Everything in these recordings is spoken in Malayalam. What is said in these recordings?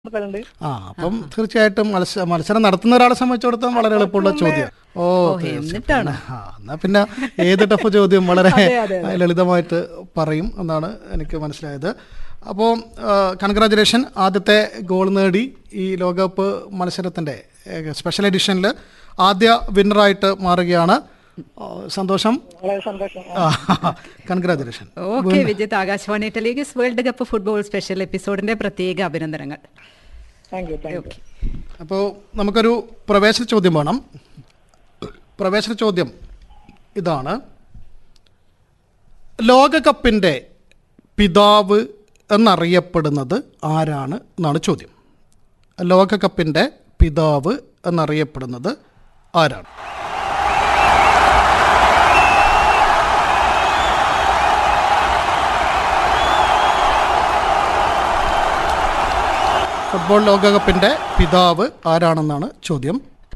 നടത്തലുണ്ട് ആ അപ്പം തീർച്ചയായിട്ടും മത്സ- മത്സരം നടത്തുന്ന ഒരാളെ സംബന്ധിച്ചിടത്തോളം വളരെ എളുപ്പമുള്ള ചോദ്യം ഓ തീർച്ചയായും. എന്നിട്ടാണ് ആ എന്നാ പിന്നെ ഏത് ടഫ് ചോദ്യം വളരെ അതെ, അതെ, ലളിതമായിട്ട് പറയും എന്നാണ് എനിക്ക് മനസ്സിലായത് അപ്പോൾ കൺഗ്രാജുലേഷൻ ആദ്യത്തെ ഗോൾ നേടി ഈ ലോകകപ്പ് മത്സരത്തിൻ്റെ സ്പെഷ്യൽ എഡിഷനിൽ ആദ്യ വിന്നറായിട്ട് മാറുകയാണ് ആ, സന്തോഷം വളരെ സന്തോഷം congratulation okay Vijith Akashvani telequiz world cup football special എപ്പിസോഡിന്റെ പ്രത്യേക അഭിനന്ദനങ്ങൾ thank you thank you okay അപ്പോൾ നമുക്കൊരു പ്രവേശന ചോദ്യം വേണം പ്രവേശന ചോദ്യം ഇതാണ് ലോകകപ്പിൻ്റെ പിതാവ് എന്നറിയപ്പെടുന്നത് ആരാണ് എന്നാണ് ചോദ്യം ലോകകപ്പിൻ്റെ പിതാവ് എന്നറിയപ്പെടുന്നത് ആരാണ് ഫുട്ബോൾ ലോകകപ്പിൻ്റെ പിതാവ് ആരാണെന്നാണ് ചോദ്യം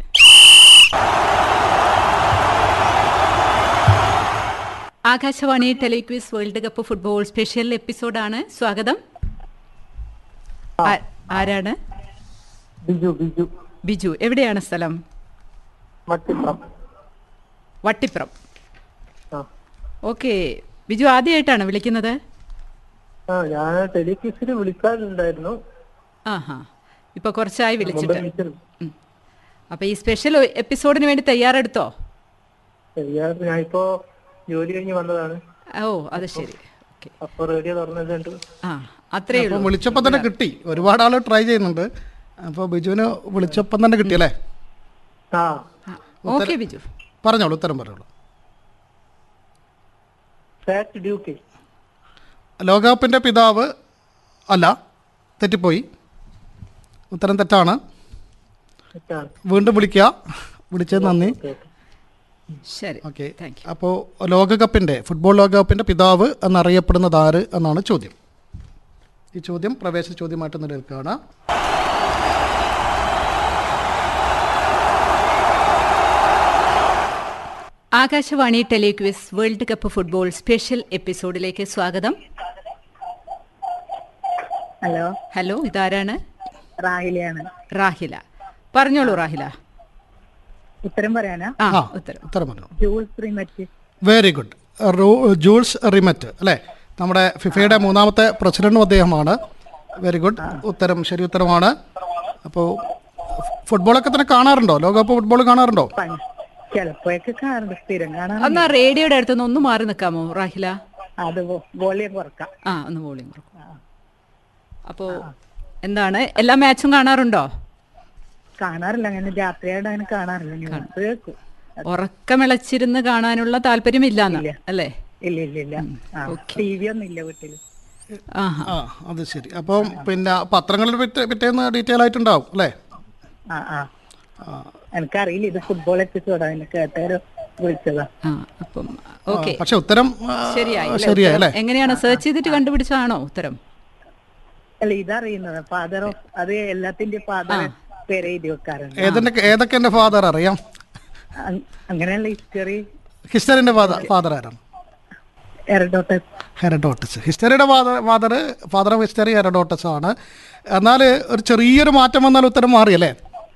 Akashvani telequiz world cup football special എപ്പിസോഡാണ് സ്വാഗതം ആ- ആരാണ് ബിജു ബിജു ബിജു എവിടെയാണ് സ്ഥലം മട്ടിപ്പുറം വട്ടിപ്പുറം ആ ഓക്കെ ബിജു ആദ്യമായിട്ടാണ് വിളിക്കുന്നത് ആ ഞാൻ ടെലിക്വിസിൽ വിളിക്കാറുണ്ടായിരുന്നു ആഹാ ഇപ്പൊ കുറച്ചായി മുമ്പ് വിളിച്ചിട്ട് വിളിച്ചിരുന്നു ഉം. അപ്പൊ ഈ സ്പെഷ്യൽ എപ്പിസോഡിന് വേണ്ടി തയ്യാറെടുത്തോ ശരിയാ ഞാനിപ്പോ ജോലി കഴിഞ്ഞ് വന്നതാണ് ഓ അത് ശരി ഓക്കെ അപ്പൊ റേഡിയോ തുറന്നിട്ടുണ്ട് ആ അത്രേ അപ്പോൾ ഉള്ളൂ വിളിച്ചപ്പോൾ തന്നെ കിട്ടി ഒരുപാട് ആൾ ട്രൈ ചെയ്യുന്നുണ്ട് അപ്പോൾ ബിജുവിന് വിളിച്ചപ്പം തന്നെ കിട്ടിയല്ലേ ആ ഓക്കെ ബിജു പറഞ്ഞോളൂ ഉത്തരം പറഞ്ഞോളൂ ഫാറ്റ് ഡ്യൂട്ടി ലോകകപ്പിൻ്റെ പിതാവ് അല്ല തെറ്റിപ്പോയി ഉത്തരം തെറ്റാണ് തെറ്റാണ് വീണ്ടും വിളിക്കുക വിളിച്ചത് നന്ദി ഓക്കെ ഓക്കെ ശരി ഓക്കെ താങ്ക് യു അപ്പോൾ ലോകകപ്പിൻ്റെ ഫുട്ബോൾ ലോകകപ്പിൻ്റെ പിതാവ് എന്നറിയപ്പെടുന്നത് ആര് എന്നാണ് ചോദ്യം ഈ ചോദ്യം പ്രവേശന ചോദ്യമായിട്ട് നിലനിൽക്കുകയാണ് Akashvani telequiz world cup football special എപ്പിസോഡിലേക്ക് സ്വാഗതം ഹലോ ഹലോ ഇതാരാണ് റാഹിലയാണ് റാഹില പറഞ്ഞോളൂ റാഹില ഉത്തരം പറയാനാ ആ ആ ഉത്തരം ഉത്തരം പറഞ്ഞു Jules Rimet very good Jules Rimet അല്ലേ നമ്മുടെ ഫിഫയുടെ മൂന്നാമത്തെ പ്രസിഡന്റും അദ്ദേഹമാണ് വെരി ഗുഡ് ഉത്തരം ശരി ഉത്തരമാണ് അപ്പോൾ ഫുട്ബോളൊക്കെ തന്നെ കാണാറുണ്ടോ ലോകകപ്പ് ഫുട്ബോൾ കാണാറുണ്ടോ ചിലപ്പോഴൊക്കെ കാണുന്നുണ്ട് സ്ഥിരം കാണാൻ എന്നാ റേഡിയോയുടെ അടുത്തുനിന്ന് ഒന്ന് മാറി നിൽക്കാമോ റാഹില അത് വോളിയം കുറക്കാം ആ ഒന്ന് വോളിയം കുറക്കും അപ്പോ എന്താണ് എല്ലാ മാച്ചും കാണാറുണ്ടോ കാണാറില്ല അങ്ങനെ രാത്രിയായിട്ട് അങ്ങനെ കാണാറില്ല ന്യൂസ് കേൾക്കും ഉറക്കമിളച്ചിരുന്ന് കാണാനുള്ള താല്പര്യമില്ലാന്ന് അല്ലേ ഇല്ല ഇല്ല ഇല്ല ടി വി ഒന്നും ഇല്ല വീട്ടില് ആഹാ ആ അത് ശരി അപ്പം പിന്നെ പത്രങ്ങളിൽ പിറ്റേ പിറ്റേന്ന് ഡീറ്റെയിൽ ആയിട്ടുണ്ടാവും അല്ലേ ആ ആ എനിക്കറിയില്ല ഇത് ഫുട്ബോൾ എപ്പിസോഡാ എന്നെ കേട്ടാരോ വിളിച്ചതാ ആ അപ്പം ഓക്കെ പക്ഷെ ഉത്തരം ആ, ശരിയായി അല്ലേ? ശരിയായി അല്ലേ എങ്ങനെയാണ് സെർച്ച് ചെയ്തിട്ട് കണ്ടുപിടിച്ചതാണോ ഉത്തരം അല്ല ഇതറിയുന്നത് ഫാദർ ഓഫ് അത് എല്ലാത്തിന്റെ ഫാദർ പേര് എഴുതി വെക്കാറുണ്ട് ഏതിന്റെ ഏതൊക്കെ എൻ്റെ ഫാദർ അറിയാം അങ്- അങ്ങനെയുള്ള ഹിസ്റ്ററി ഹിസ്റ്ററിൻ്റെ ഫാദർ ഫാദർ ആരാണ് എറഡോട്ടസ് ഹെറഡോട്ടസ് ഹിസ്റ്ററിയുടെ father father father of history Herodotus ആണ് എന്നാൽ ഒരു ചെറിയൊരു മാറ്റം വന്നാൽ ഉത്തരം മാറിയല്ലേ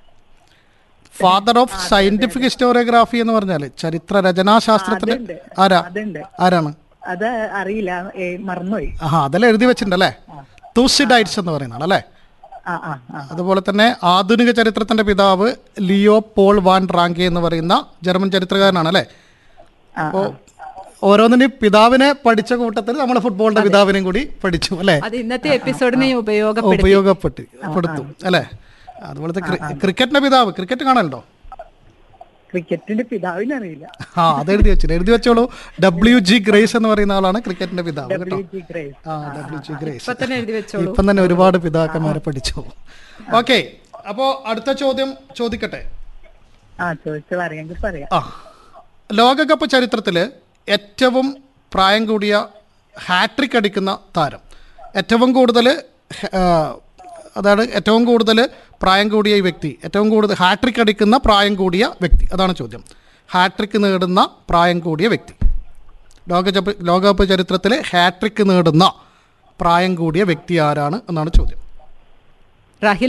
ഫാദർ ഓഫ് സയന്റിഫിക് ഹിസ്റ്റോറിയോഗ്രാഫി എന്ന് പറഞ്ഞാൽ ചരിത്ര രചനാശാസ്ത്രത്തിന്റെ അതുണ്ട്. ആരാ അതുണ്ട് ആരാണ് അത് അറിയില്ല ഏ, മറന്നുപോയി ആ അതെല്ലാം എഴുതി വെച്ചിട്ടുണ്ടല്ലേ തൂസിഡൈറ്റ്സ് എന്ന് പറയുന്നതാണ് അല്ലേ ആ ആ ആ അതുപോലെ തന്നെ ആധുനിക ചരിത്രത്തിന്റെ പിതാവ് ലിയോ പോൾ വാൻ റാങ്കെ എന്ന് പറയുന്ന ജർമ്മൻ ചരിത്രകാരനാണ് അല്ലേ ആ, അപ്പോൾ ഓരോന്നിനും പിതാവിനെ പഠിച്ച കൂട്ടത്തിൽ നമ്മൾ ഫുട്ബോളിന്റെ പിതാവിനെയും കൂടി പഠിച്ചു അല്ലേ അത് ഇന്നത്തെ എപ്പിസോഡിനെ ഉപയോഗപ്പെടുത്തി ഉപയോഗപ്പെട്ട് പെടുത്തും അല്ലേ അതുപോലത്തെ ക്രി- ക്രിക്കറ്റിന്റെ പിതാവ് ക്രിക്കറ്റ് കാണലുണ്ടോ ക്രിക്കറ്റിന്റെ പിതാവിനെ അറിയില്ല ആ അത് എഴുതി വെച്ചിട്ട് എഴുതി വെച്ചോളൂ ഡബ്ല്യു ജി ഗ്രേസ് എന്ന് പറയുന്ന ആളാണ് ക്രിക്കറ്റിന്റെ പിതാവ് കേട്ടോ ഡബ്ല്യു ജി ഗ്രേസ് ആ ഡബ്ല്യു ജി ഗ്രേസ് ഇപ്പൊ തന്നെ എഴുതി വെച്ചോളൂ ഇപ്പം തന്നെ ഒരുപാട് പിതാക്കന്മാരെ പഠിച്ചു ഓക്കെ അപ്പോ അടുത്ത ചോദ്യം ചോദിക്കട്ടെ ആ ചോദിച്ചു അറിയാമെങ്കിൽ പറയാം ആ ലോകകപ്പ് ചരിത്രത്തിൽ ഏറ്റവും പ്രായം കൂടിയ ഹാട്രിക് അടിക്കുന്ന താരം ഏറ്റവും കൂടുതൽ അതാണ് ഏറ്റവും കൂടുതൽ പ്രായം കൂടിയ ഈ വ്യക്തി ഏറ്റവും കൂടുതൽ ഹാട്രിക് അടിക്കുന്ന പ്രായം കൂടിയ വ്യക്തി അതാണ് ചോദ്യം ഹാട്രിക് നേടുന്ന പ്രായം കൂടിയ വ്യക്തി ലോകകപ്പ് ലോകകപ്പ് ചരിത്രത്തിൽ ഹാട്രിക് നേടുന്ന പ്രായം കൂടിയ വ്യക്തി ആരാണ് എന്നാണ് ചോദ്യം റാഹിൽ